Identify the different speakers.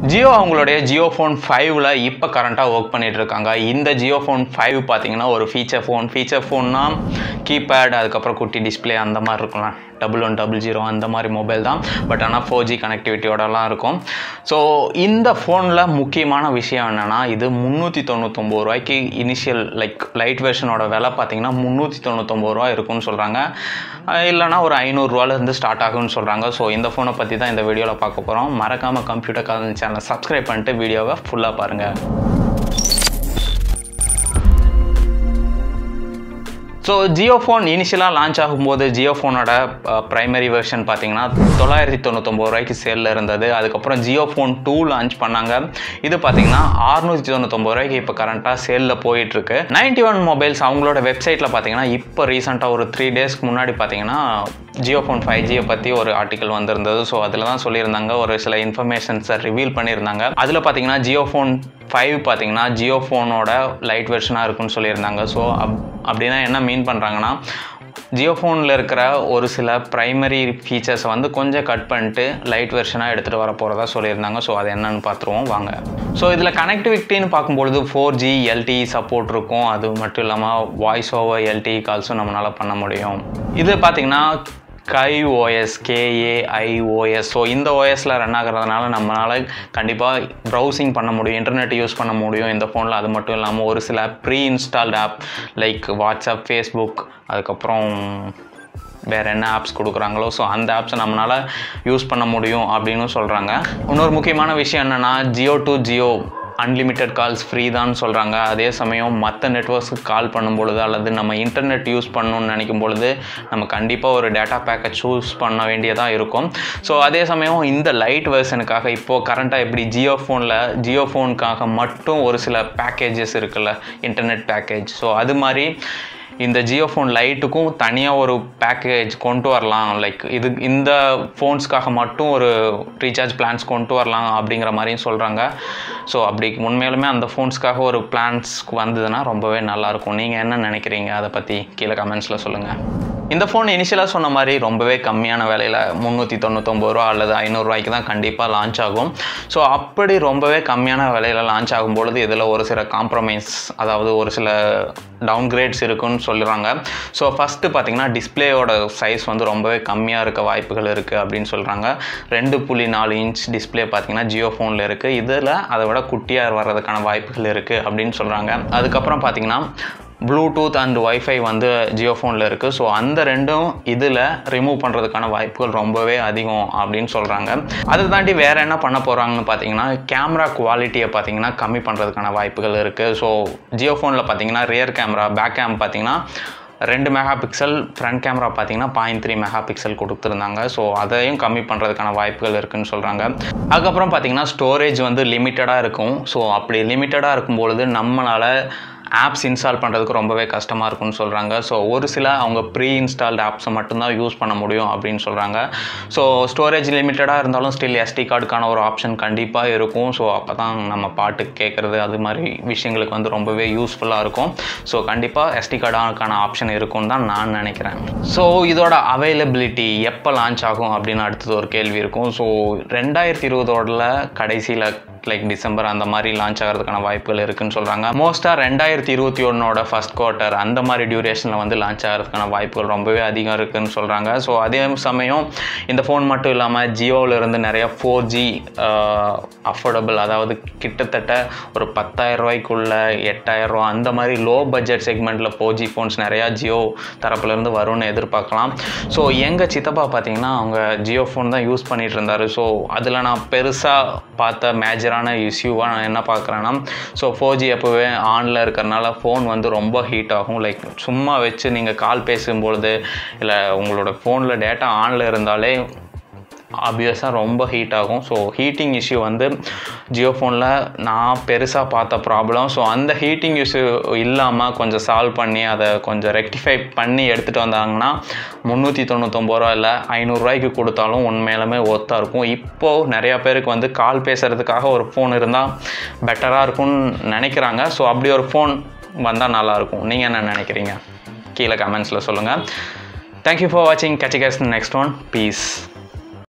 Speaker 1: ஜியோ அவங்களுடைய ஜியோ ஃபோன் ஃபைவ்ல இப்போ கரண்ட்டாக ஒர்க் பண்ணிட்டு இருக்காங்க இந்த ஜியோ ஃபோன் ஃபைவ் பார்த்தீங்கன்னா ஒரு ஃபீச்சர் ஃபோன் ஃபீச்சர் ஃபோன்னா கீபேட் அதுக்கப்புறம் குட்டி டிஸ்பிளே அந்த மாதிரி இருக்கலாம் டபுள் ஒன் டபுள் ஜீரோ அந்த மாதிரி மொபைல் தான் பட் ஆனால் ஃபோர் ஜி கனெக்டிவிட்டியோடலாம் இருக்கும் ஸோ இந்த ஃபோனில் முக்கியமான விஷயம் என்னென்னா இது முந்நூற்றி தொண்ணூத்தொம்பது ரூபாய்க்கு இனிஷியல் லைக் லைட் வெர்ஷனோட விலை பார்த்தீங்கன்னா முந்நூற்றி தொண்ணூத்தொம்பது ரூபா இருக்கும்னு சொல்கிறாங்க இல்லைனா ஒரு ஐநூறுரூவாலேருந்து ஸ்டார்ட் ஆகும்னு சொல்கிறாங்க ஸோ இந்த ஃபோனை பற்றி தான் இந்த வீடியோவில் பார்க்க போகிறோம் மறக்காமல் கம்ப்யூட்டர் காலன் சேனலை சப்ஸ்கிரைப் பண்ணிட்டு வீடியோவை ஃபுல்லாக பாருங்கள் ஸோ ஜியோ ஃபோன் இனிஷியலாக லான்ச் ஆகும்போது ஜியோ ஃபோனோட ப்ரைமரி வெர்ஷன் பார்த்தீங்கன்னா தொள்ளாயிரத்தி தொண்ணூத்தொம்பது ரூபாய்க்கு சேலில் இருந்தது அதுக்கப்புறம் ஜியோ ஃபோன் டூ லான்ச் பண்ணாங்க இது பார்த்தீங்கன்னா அறுநூற்றி தொண்ணூத்தொம்பது ரூபாய்க்கு இப்போ கரண்ட்டாக சேலில் போயிட்டுருக்கு நைன்டி ஒன் மொபைல்ஸ் அவங்களோட வெப்சைட்டில் பார்த்தீங்கன்னா இப்போ ரீசெண்டாக ஒரு த்ரீ டேஸ்க்கு முன்னாடி பார்த்தீங்கன்னா ஜியோ ஃபோன் ஃபைவ் ஜியை பற்றி ஒரு ஆர்டிக்கல் வந்திருந்தது ஸோ அதில் தான் சொல்லியிருந்தாங்க ஒரு சில இன்ஃபர்மேஷன்ஸை ரிவீல் பண்ணியிருந்தாங்க அதில் பார்த்தீங்கன்னா ஜியோ ஃபோன் ஃபைவ் பார்த்தீங்கன்னா ஜியோ ஃபோனோட லைட் வெர்ஷனாக இருக்குன்னு சொல்லியிருந்தாங்க ஸோ அப் அப்படின்னா என்ன மீன் பண்ணுறாங்கன்னா ஜியோ ஃபோனில் இருக்கிற ஒரு சில ப்ரைமரி ஃபீச்சர்ஸை வந்து கொஞ்சம் கட் பண்ணிட்டு லைட் வெர்ஷனாக எடுத்துகிட்டு வர போகிறதா சொல்லியிருந்தாங்க ஸோ அது என்னன்னு பார்த்துருவோம் வாங்க ஸோ இதில் கனெக்டிவிட்டின்னு பார்க்கும்பொழுது ஃபோர் ஜி எல்டி சப்போர்ட் இருக்கும் அது மட்டும் இல்லாமல் வாய்ஸ் ஓவர் எல்டி கால்ஸும் நம்மளால் பண்ண முடியும் இது பார்த்திங்கன்னா கை ஓஎஸ் கேஏஐஓஎஸ் ஸோ இந்த ஓஎஸில் ரன் ஆகிறதுனால நம்மளால் கண்டிப்பாக ப்ரௌசிங் பண்ண முடியும் இன்டர்நெட் யூஸ் பண்ண முடியும் இந்த ஃபோனில் அது மட்டும் இல்லாமல் ஒரு சில pre installed app like WhatsApp Facebook அதுக்கப்புறம் வேறு என்ன ஆப்ஸ் கொடுக்குறாங்களோ ஸோ அந்த ஆப்ஸை நம்மளால் யூஸ் பண்ண முடியும் அப்படின்னு சொல்கிறாங்க இன்னொரு முக்கியமான விஷயம் என்னென்னா Jio to Jio unlimited calls free தான் சொல்கிறாங்க அதே சமயம் மற்ற நெட்ஒர்க்ஸுக்கு கால் பண்ணும் பொழுது அல்லது நம்ம இன்டர்நெட் யூஸ் பண்ணணும்னு நினைக்கும் பொழுது நம்ம கண்டிப்பாக ஒரு டேட்டா பேக்கை சூஸ் பண்ண வேண்டியதாக இருக்கும் ஸோ அதே சமயம் இந்த லைட் வெர்ஷனுக்காக இப்போது கரண்ட்டாக எப்படி ஜியோ ஃபோனில் ஜியோ ஃபோனுக்காக மட்டும் ஒரு சில பேக்கேஜஸ் இருக்குல்ல இன்டர்நெட் பேக்கேஜ் ஸோ அது மாதிரி இந்த ஜியோ ஃபோன் லைட்டுக்கும் தனியாக ஒரு பேக்கேஜ் கொண்டு வரலாம் லைக் இது இந்த ஃபோன்ஸ்க்காக மட்டும் ஒரு ரீசார்ஜ் பிளான்ஸ் கொண்டு வரலாம் அப்படிங்கிற மாதிரியும் சொல்கிறாங்க ஸோ அப்படி உண்மையிலுமே அந்த ஃபோன்ஸ்க்காக ஒரு பிளான்ஸ் வந்ததுன்னா ரொம்பவே நல்லாயிருக்கும் நீங்கள் என்ன நினைக்கிறீங்க அதை பற்றி கீழே கமெண்ட்ஸில் சொல்லுங்கள் இந்த ஃபோன் இனிஷியலாக சொன்ன மாதிரி ரொம்பவே கம்மியான விலையில் முந்நூற்றி தொண்ணூத்தொம்பது ரூபா அல்லது ஐநூறுரூவாய்க்கு தான் கண்டிப்பாக லான்ச் ஆகும் ஸோ அப்படி ரொம்பவே கம்மியான விலையில் லான்ச் ஆகும் பொழுது இதில் ஒரு சில காம்ப்ரமைஸ் அதாவது ஒரு சில டவுன்கிரேட்ஸ் இருக்குன்னு சொல்கிறாங்க ஸோ ஃபஸ்ட்டு பார்த்திங்கன்னா டிஸ்பிளேயோட சைஸ் வந்து ரொம்பவே கம்மியாக இருக்க வாய்ப்புகள் இருக்குது அப்படின்னு சொல்கிறாங்க ரெண்டு புள்ளி நாலு இன்ச் டிஸ்பிளே பார்த்திங்கன்னா ஜியோ ஃபோனில் இருக்குது இதில் அதை விட குட்டியாக வர்றதுக்கான வாய்ப்புகள் இருக்குது அப்படின்னு சொல்கிறாங்க அதுக்கப்புறம் பார்த்திங்கன்னா ப்ளூடூத் அண்ட் ஒய்ஃபை வந்து ஜியோ ஃபோனில் இருக்குது ஸோ அந்த ரெண்டும் இதில் ரிமூவ் பண்ணுறதுக்கான வாய்ப்புகள் ரொம்பவே அதிகம் அப்படின்னு சொல்கிறாங்க அதை தாண்டி வேறு என்ன பண்ண போகிறாங்கன்னு பார்த்தீங்கன்னா கேமரா குவாலிட்டியை பார்த்தீங்கன்னா கம்மி பண்ணுறதுக்கான வாய்ப்புகள் இருக்குது ஸோ ஜியோ ஃபோனில் பார்த்தீங்கன்னா ரியர் கேமரா பேக் கேம் பார்த்தீங்கன்னா ரெண்டு மெகா பிக்சல் ஃப்ரண்ட் கேமரா பார்த்தீங்கன்னா பாயிண்ட் த்ரீ மெகா பிக்சல் கொடுத்துருந்தாங்க ஸோ அதையும் கம்மி பண்ணுறதுக்கான வாய்ப்புகள் இருக்குன்னு சொல்கிறாங்க அதுக்கப்புறம் பார்த்தீங்கன்னா ஸ்டோரேஜ் வந்து லிமிட்டடாக இருக்கும் ஸோ அப்படி லிமிட்டடாக இருக்கும்பொழுது நம்மளால் ஆப்ஸ் இன்ஸ்டால் பண்ணுறதுக்கு ரொம்பவே கஷ்டமாக இருக்கும்னு சொல்கிறாங்க ஸோ ஒரு சில அவங்க ப்ரீ இன்ஸ்டால்டு ஆப்ஸை மட்டும்தான் யூஸ் பண்ண முடியும் அப்படின்னு சொல்கிறாங்க ஸோ ஸ்டோரேஜ் லிமிட்டடாக இருந்தாலும் ஸ்டில் எஸ்டி கார்டுக்கான ஒரு ஆப்ஷன் கண்டிப்பாக இருக்கும் ஸோ அப்போ தான் நம்ம பாட்டு கேட்குறது அது மாதிரி விஷயங்களுக்கு வந்து ரொம்பவே யூஸ்ஃபுல்லாக இருக்கும் ஸோ கண்டிப்பாக எஸ்டி கார்டுக்கான ஆப்ஷன் இருக்கும்னு தான் நான் நினைக்கிறேன் ஸோ இதோட அவைலபிலிட்டி எப்போ லான்ச் ஆகும் அப்படின்னு அடுத்தது ஒரு கேள்வி இருக்கும் ஸோ ரெண்டாயிரத்தி இருபதோட கடைசியில் லைக் டிசம்பர் அந்த மாதிரி லான்ச் ஆகிறதுக்கான வாய்ப்புகள் இருக்குன்னு சொல்கிறாங்க மோஸ்ட்டாக ரெண்டாயிரத்தி இருபத்தி ஒன்னோட ஃபஸ்ட் குவார்ட்டர் அந்த மாதிரி டியூரேஷனில் வந்து லான்ச் ஆகிறதுக்கான வாய்ப்புகள் ரொம்பவே அதிகம் இருக்குன்னு சொல்கிறாங்க ஸோ அதே சமயம் இந்த ஃபோன் மட்டும் இல்லாமல் ஜியோவில் இருந்து நிறைய ஃபோர் ஜி அஃபோர்டபுள் அதாவது கிட்டத்தட்ட ஒரு பத்தாயிரம் ரூபாய்க்குள்ள எட்டாயிரம் ரூபா அந்த மாதிரி லோ பட்ஜெட் செக்மெண்ட்டில் ஃபோர் ஜி ஃபோன்ஸ் நிறையா ஜியோ தரப்புலேருந்து வரும்னு எதிர்பார்க்கலாம் ஸோ எங்கள் சித்தப்பா பார்த்தீங்கன்னா அவங்க ஜியோ ஃபோன் தான் யூஸ் பண்ணிகிட்டு இருந்தார் ஸோ அதில் நான் பெருசாக பார்த்த மேஜர் மேஜரான இஷ்யூவாக நான் என்ன பார்க்குறேன்னா ஸோ ஃபோர் ஜி எப்போவே ஆனில் இருக்கிறனால ஃபோன் வந்து ரொம்ப ஹீட் ஆகும் லைக் சும்மா வச்சு நீங்கள் கால் பேசும்பொழுது இல்லை உங்களோட ஃபோனில் டேட்டா ஆனில் இருந்தாலே ஆப்வியஸாக ரொம்ப ஹீட் ஆகும் ஸோ ஹீட்டிங் இஷ்யூ வந்து ஜியோ ஃபோனில் நான் பெருசாக பார்த்த ப்ராப்ளம் ஸோ அந்த ஹீட்டிங் இஷ்யூ இல்லாமல் கொஞ்சம் சால்வ் பண்ணி அதை கொஞ்சம் ரெக்டிஃபை பண்ணி எடுத்துகிட்டு வந்தாங்கன்னா முந்நூற்றி தொண்ணூத்தொம்பது ரூபா இல்லை ஐநூறுரூவாய்க்கு கொடுத்தாலும் உண்மையிலுமே ஒர்த்தாக இருக்கும் இப்போது நிறையா பேருக்கு வந்து கால் பேசுகிறதுக்காக ஒரு ஃபோன் இருந்தால் பெட்டராக இருக்கும்னு நினைக்கிறாங்க ஸோ அப்படி ஒரு ஃபோன் வந்தால் நல்லாயிருக்கும் நீங்கள் என்ன நினைக்கிறீங்க கீழே கமெண்ட்ஸில் சொல்லுங்கள் தேங்க்யூ ஃபார் வாட்சிங் catch you guys in the next one peace